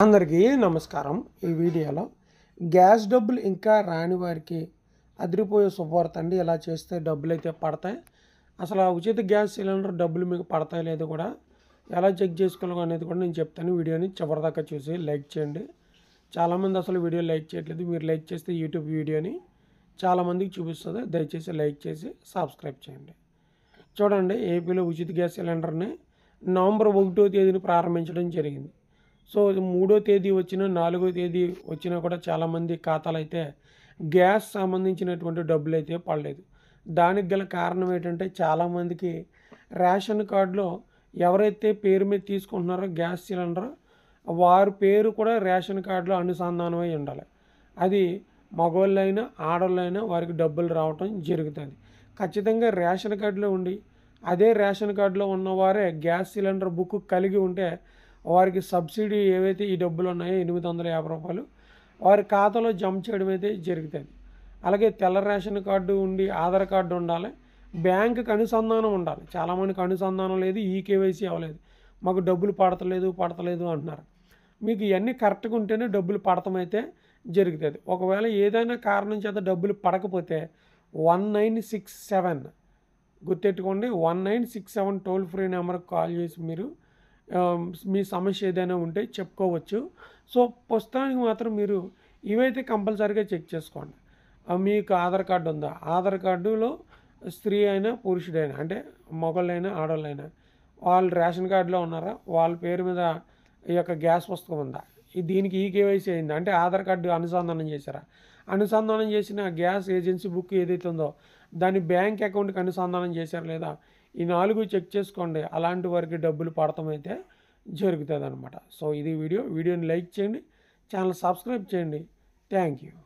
అందరికీ నమస్కారం ఈ వీడియోలో గ్యాస్ డబ్బులు ఇంకా రాని వారికి అదిరిపోయే శుభవార్త అండి ఇలా చేస్తే డబ్బులు అయితే పడతాయి అసలు ఆ ఉచిత గ్యాస్ సిలిండర్ డబ్బులు మీకు పడతాయి లేదో కూడా ఎలా చెక్ చేసుకోవాలో అనేది కూడా నేను చెప్తాను వీడియోని చివరిదాకా చూసి లైక్ చేయండి చాలామంది అసలు వీడియో లైక్ చేయట్లేదు మీరు లైక్ చేస్తే యూట్యూబ్ వీడియోని చాలామందికి చూపిస్తుంది దయచేసి లైక్ చేసి సబ్స్క్రైబ్ చేయండి చూడండి ఏపీలో ఉచిత గ్యాస్ సిలిండర్ని నవంబర్ ఒకటో తేదీని ప్రారంభించడం జరిగింది సో ఇది మూడో తేదీ వచ్చిన నాలుగో తేదీ వచ్చినా కూడా చాలామంది ఖాతాలు అయితే గ్యాస్ సంబంధించినటువంటి డబ్బులు అయితే పడలేదు దానికి గల కారణం ఏంటంటే చాలామందికి రేషన్ కార్డులో ఎవరైతే పేరు మీద తీసుకుంటున్నారో గ్యాస్ సిలిండర్ వారి పేరు కూడా రేషన్ కార్డులో అనుసంధానమై ఉండాలి అది మగవాళ్ళైనా ఆడవాళ్ళైనా వారికి డబ్బులు రావటం జరుగుతుంది ఖచ్చితంగా రేషన్ కార్డులో ఉండి అదే రేషన్ కార్డులో ఉన్నవారే గ్యాస్ సిలిండర్ బుక్ కలిగి ఉంటే వారికి సబ్సిడీ ఏవైతే ఈ డబ్బులు ఉన్నాయో ఎనిమిది వందల యాభై రూపాయలు వారి ఖాతాలో జమ చేయడం అయితే జరుగుతుంది అలాగే తెల్ల రేషన్ కార్డు ఉండి ఆధార్ కార్డు ఉండాలి బ్యాంకుకి అనుసంధానం ఉండాలి చాలామందికి అనుసంధానం లేదు ఈ కేవైసీ అవ్వలేదు మాకు డబ్బులు పడతలేదు పడతలేదు అంటున్నారు మీకు ఇవన్నీ కరెక్ట్గా ఉంటేనే డబ్బులు పడటమైతే జరుగుతుంది ఒకవేళ ఏదైనా కారణం చేత డబ్బులు పడకపోతే వన్ నైన్ సిక్స్ సెవెన్ గుర్తెట్టుకోండి one nine six seven toll free నెంబర్కి కాల్ చేసి మీరు ఆ, మీ సమస్య ఏదైనా ఉంటే చెప్పుకోవచ్చు సో ప్రస్తుతానికి మాత్రం మీరు ఇవైతే కంపల్సరీగా చెక్ చేసుకోండి ఆ, మీకు ఆధార్ కార్డు ఉందా ఆధార్ కార్డులో స్త్రీ అయినా పురుషుడైనా అంటే మగవాళ్ళైనా ఆడవాళ్ళైనా వాళ్ళు రేషన్ కార్డులో ఉన్నారా వాళ్ళ పేరు మీద ఈ యొక్క గ్యాస్ పుస్తకం ఉందా ఈ దీనికి ఈ కేవైసీ అయిందా అంటే ఆధార్ కార్డు అనుసంధానం చేశారా అనుసంధానం చేసిన గ్యాస్ ఏజెన్సీ బుక్ ఏదైతే ఉందో దాన్ని బ్యాంక్ అకౌంట్కి అనుసంధానం చేశారా లేదా ఈ నాలుగు చెక్ చేసుకోండి అలాంటి వారికి డబ్బులు పడటం అయితే జరుగుతుంది అనమాట సో ఇది వీడియో వీడియోని లైక్ చేయండి ఛానల్ సబ్స్క్రైబ్ చేయండి థ్యాంక్ యూ